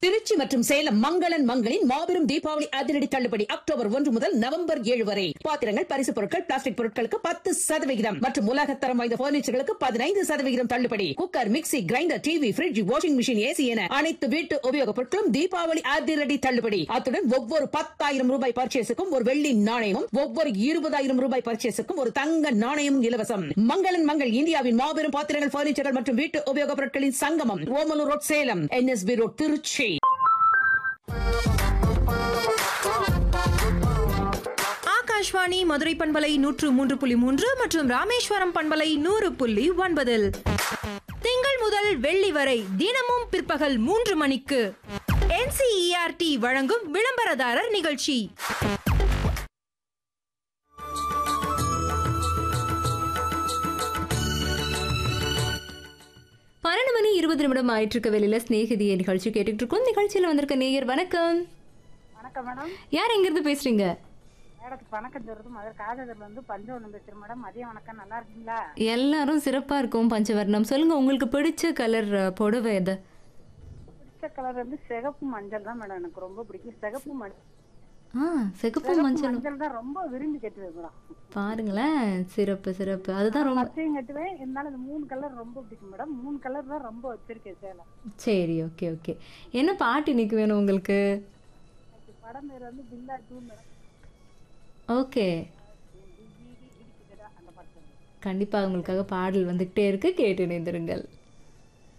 திருச்சி மற்றும் சேலம் மங்களன் மங்களின் மாபெரும் தீபாவளி அதிரடி தள்ளுபடி அக்டோபர் ஒன்று முதல் நவம்பர் ஏழு வரை பாத்திரங்கள் பரிசு பொருட்கள் பிளாஸ்டிக் பொருட்களுக்கு பத்து சதவிகிதம் மற்றும் உலகத்தரம் வாய்ந்த பர்னிச்சர்களுக்கு பதினைந்து சதவிகிதம் தள்ளுபடி cooker mixie grinder TV fridge washing machine AC என அனைத்து வீட்டு உபயோகப் பொருட்களும் தீபாவளி அதிரடி தள்ளுபடி அத்துடன் ஒவ்வொரு பத்தாயிரம் ரூபாய் பர்ச்சேஸுக்கும் ஒரு வெள்ளி நாணயமும் ஒவ்வொரு இருபதாயிரம் ரூபாய் பர்ச்சேஸுக்கும் ஒரு தங்க நாணயமும் இலவசம் மங்களன் மங்கள் இந்தியாவின் மாபெரும் பாத்திரங்கள் பர்னிச்சர்கள் மற்றும் வீட்டு உபயோகப் பொருட்களின் சங்கமம் Omalur road Salem NSB road Trichy Akashvani Madurai பண்பலை நூற்று மூன்று புள்ளி மூன்று மற்றும் ராமேஸ்வரம் பண்பலை நூறு புள்ளி ஒன்பதில் திங்கள் முதல் வெள்ளி வரை தினமும் பிற்பகல் மூன்று மணிக்கு என்சிஇஆர்டி வழங்கும் விளம்பரதாரர் நிகழ்ச்சி பன்னெண்டு மணி இருபது நிமிடம் ஆயிட்டு இருக்க வெளியில ஸ்நேகிதிய நிகழ்ச்சி கேட்டுட்டு இருக்கோம் நிகழ்ச்சியில வந்திருக்க நேயர் வணக்கம் வணக்கம் மேடம் யார் எங்க இருந்து பேசுறீங்க மேடத்துக்கு வணக்கம் சொல்றது முதல் காதலில் வந்து பஞ்சவனம் பேசுறேன் மேடம் மதியம் வணக்கம் நல்லா இருக்கீங்களா எல்லாரும் சிறப்பா இருக்கும் பஞ்சவர்ணம் சொல்லுங்க உங்களுக்கு பிடிச்ச கலர் புடவை எது பிடிச்ச கலர் வந்து சிகப்பு மஞ்சள் தான் மேடம் எனக்கு ரொம்ப பிடிக்கும் சிகப்பு மஞ்சள் ஆ சிகப்பு சிகப்பு மஞ்சள் மஞ்சள் தான் ரொம்ப விரும்பி கட்டுவேன் மேடம் பாருங்களேன் சிறப்பு சிறப்பு அதுதான் ரொம்ப பச்சையும் கட்டுவேன் இருந்தாலும் இந்த மூணு கலர் ரொம்ப பிடிக்கும் மேடம் மூணு கலர் தான் ரொம்ப வச்சிருக்கேன் சேலம் சரி ஓகே ஓகே என்ன பாட்டு இன்னைக்கு வேணும் உங்களுக்கு எனக்கு படம் பேர் வந்து பில்லா டூ மேடம் ஓகே அந்த படத்தில் கண்டிப்பா உங்களுக்காக பாடல் வந்துகிட்டே இருக்கு கேட்டு இணைந்திருங்கள்